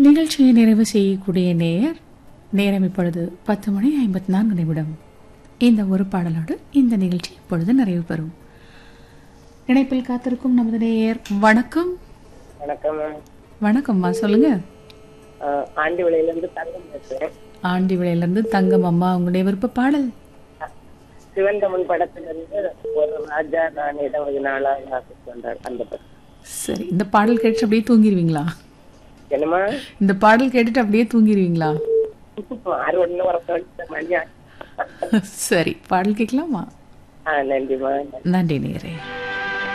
நிகழ்ச்சியை நிறைவு செய்யக்கூடிய நேயர் நேரம் இப்பொழுது பத்து மணி ஐம்பத்தி நான்கு நிமிடம் இந்த ஒரு பாடலோடு இந்த நிகழ்ச்சி இப்பொழுது நிறைவு பெறும் இணைப்பில் காத்திருக்கும் நமது நேயர் வணக்கம் வணக்கம் வணக்கம்மா சொல்லுங்க ஆஹ் ஆண்டி விலையிலிருந்து தங்கம் பேசுறேன் ஆண்டி விலையிலிருந்து தங்கம் அம்மா உங்களுடைய விருப்ப பாடல் சிவந்தமன் படத்திலிருந்து ஒரு ராஜா நான் இருபது நாளாக ஆசைக்கு வந்தார் அந்த படம் சரி இந்த பாடல் கேட்டு அப்படியே தூங்கிடுவீங்களா என்னமா இந்த பாடல் கேட்டுட்டு அப்படியே தூங்கிடுவீங்களா ஆறு ஒண்ணு வரத்த மணி ஆ- சரி பாடல் கேட்கலாமா ஆ நன்றிமா நன்றி நேரே